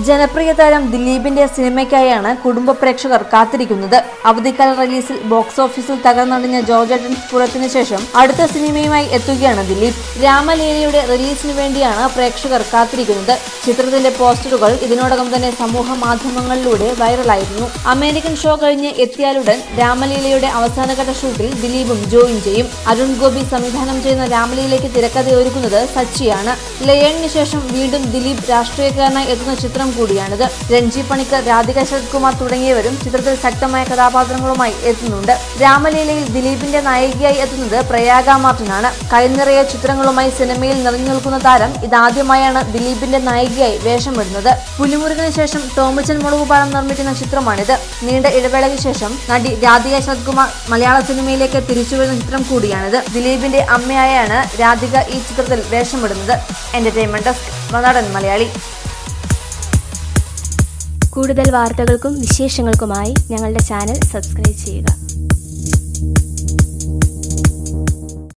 ജനപ്രിയ താരം ദിലീപിന്റെ സിനിമയ്ക്കായാണ് കുടുംബ പ്രേക്ഷകർ കാത്തിരിക്കുന്നത് അവധിക്കാല റിലീസിൽ ബോക്സ് ഓഫീസിൽ തകർന്നടിഞ്ഞ ജോർജ് പുറത്തിനു ശേഷം അടുത്ത സിനിമയുമായി എത്തുകയാണ് ദിലീപ് രാമലീലയുടെ റിലീസിന് വേണ്ടിയാണ് പ്രേക്ഷകർ കാത്തിരിക്കുന്നത് ചിത്രത്തിന്റെ പോസ്റ്ററുകൾ ഇതിനോടകം തന്നെ സമൂഹ മാധ്യമങ്ങളിലൂടെ വൈറലായിരുന്നു അമേരിക്കൻ ഷോ കഴിഞ്ഞ് എത്തിയാലുടൻ രാമലീലയുടെ അവസാനഘട്ട ഷൂട്ടിൽ ദിലീപും ജോയിൻ ചെയ്യും അരുൺ ഗോപി സംവിധാനം ചെയ്യുന്ന രാമലീലയ്ക്ക് തിരക്കഥ ഒരുക്കുന്നത് സച്ചിയാണ് ലയണിന് ശേഷം വീണ്ടും ദിലീപ് രാഷ്ട്രീയക്കാരനായി എത്തുന്ന ചിത്രം കൂടിയാണിത് രഞ്ജി പണിക്കർ രാധിക ശരത് കുമാർ തുടങ്ങിയവരും ചിത്രത്തിൽ ശക്തമായ കഥാപാത്രങ്ങളുമായി എത്തുന്നുണ്ട് രാമലീലയിൽ ദിലീപിന്റെ നായികയായി എത്തുന്നത് പ്രയാഗ മാർട്ടിനാണ് കൈനിറയ ചിത്രങ്ങളുമായി സിനിമയിൽ നിറഞ്ഞു നിൽക്കുന്ന താരം ഇതാദ്യമായാണ് ദിലീപിന്റെ നായികയായി വേഷമിടുന്നത് പുലിമുരുകന് ശേഷം ടോമിച്ചൻ മുളകുപാലം നിർമ്മിക്കുന്ന ചിത്രമാണിത് നീണ്ട ഇടവേളയ്ക്ക് ശേഷം നടി രാധിക ശരത് കുമാർ മലയാള സിനിമയിലേക്ക് തിരിച്ചുവരുന്ന ചിത്രം കൂടിയാണിത് ദിലീപിന്റെ അമ്മയായാണ് രാധിക ഈ ചിത്രത്തിൽ വേഷമിടുന്നത് എന്റർടൈൻമെന്റ് ഡെസ്ക് മനാടൻ മലയാളി കൂടുതൽ വാർത്തകൾക്കും വിശേഷങ്ങൾക്കുമായി ഞങ്ങളുടെ ചാനൽ സബ്സ്ക്രൈബ് ചെയ്യുക